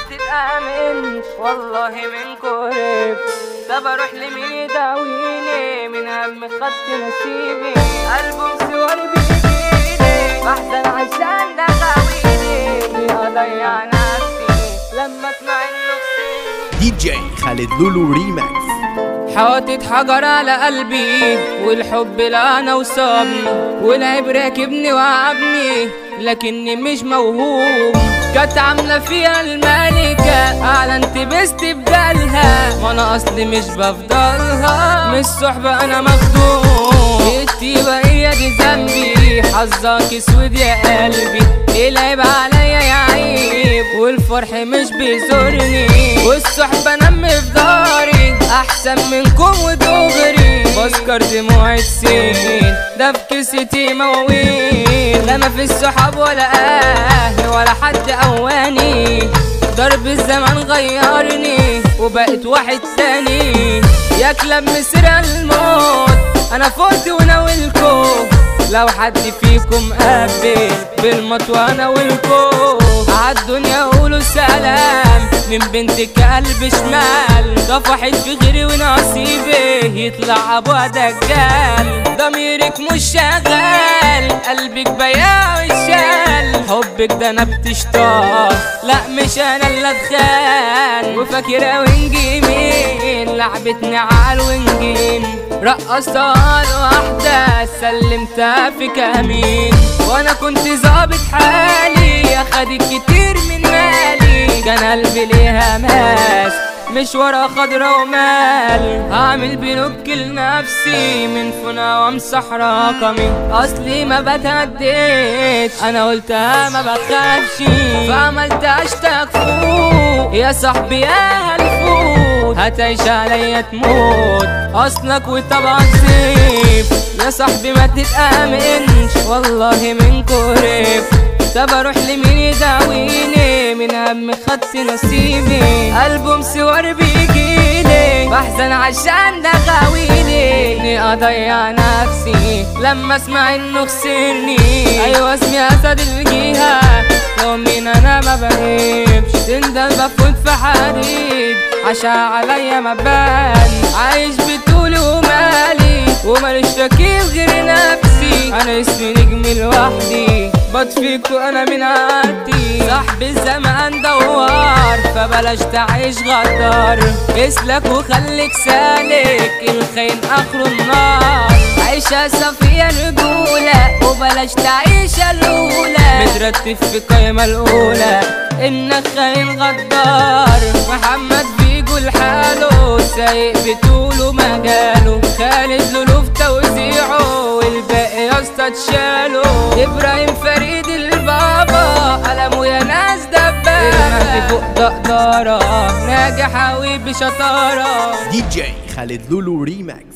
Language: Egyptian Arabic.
تتآمنش والله من قرب طب اروح لمين يداويني من هم خط نسيبي قلبه مسور بيجيني بحزن عشان ده غاويني اضيع نفسي لما اسمع انه خسرني دي جي خالد لولو ريماكس حاطط حجر على قلبي والحب لا وصابني والعيب راكبني وعبني لكني مش موهوب كانت عاملة فيها الملكة اعلنت باستبدالها ما انا اصلي مش بفضلها مش صحبة انا مخدوم التيبة هي دي ذنبي حظك اسود يا قلبي العيب عليا يا عيب والفرح مش بيزورني والصحبة نم في داري احسن منكم ودغري بسكر دموع السنين ده في كيستي مواويل لا انا في الصحاب ولا اهلي ولا حد قواني ضرب الزمن غيرني وبقيت واحد تاني يا كلاب مسرع الموت انا فوت وناولكم لو حد فيكم قابل بالمطوى انا والكم عالدنيا قولوا سلام من بنتك قلب شمال طفحت في غيري ونصيبي يطلع ابوها دجال ضميرك مش شغال قلبك بياع الشال حبك ده انا بتشتاق لا مش انا اللي اتخان وفاكرة ونجي مين لعبتني على الونجين رقصتها واحدة سلمتها في كمين وانا كنت ظابط حالي اخدت كتير من مالي كان قلبي ليها ماس مش ورا خضرا ومال هعمل بلوك لنفسي من فنا وامسح رقمي اصلي ما بتهديت انا قلتها ما بخافش فعملت اشتاق فوق يا صاحبي يا هالفوت هتعيش عليا تموت اصلك وطبعا سيف يا صاحبي ما تتأمنش والله من قريب طب اروح لمين يداويني من هم خدت نصيبي قلبه مسور بيجيلي بحزن عشان ده غاويلي اني اضيع نفسي لما اسمع انه خسرني ايوه اسمي اسد الجيهة لو مين انا ما بهيبش تندل بفوت في حديد عشا عليا ما بان عايش بطولي ومالي وماليش ركيب غير نفسي انا اسمي نجم لوحدي بطفيك وانا من عادي صاحب الزمان دوار فبلاش تعيش غدار اسلك وخليك سالك الخين اخره النار عيشة صفية رجولة وبلاش تعيش الاولى مترتب في قيمة الاولى انك خاين غدار محمد بيجو لحاله سايق بطوله مجاله خالد لولو في توزيعه والباقي يا اسطى اتشالوا ابراهيم فريد البابا قلمه يا ناس دبابة المهدي فوق دقدارة ناجح اوي بشطارة دي جي خالد لولو ريماكس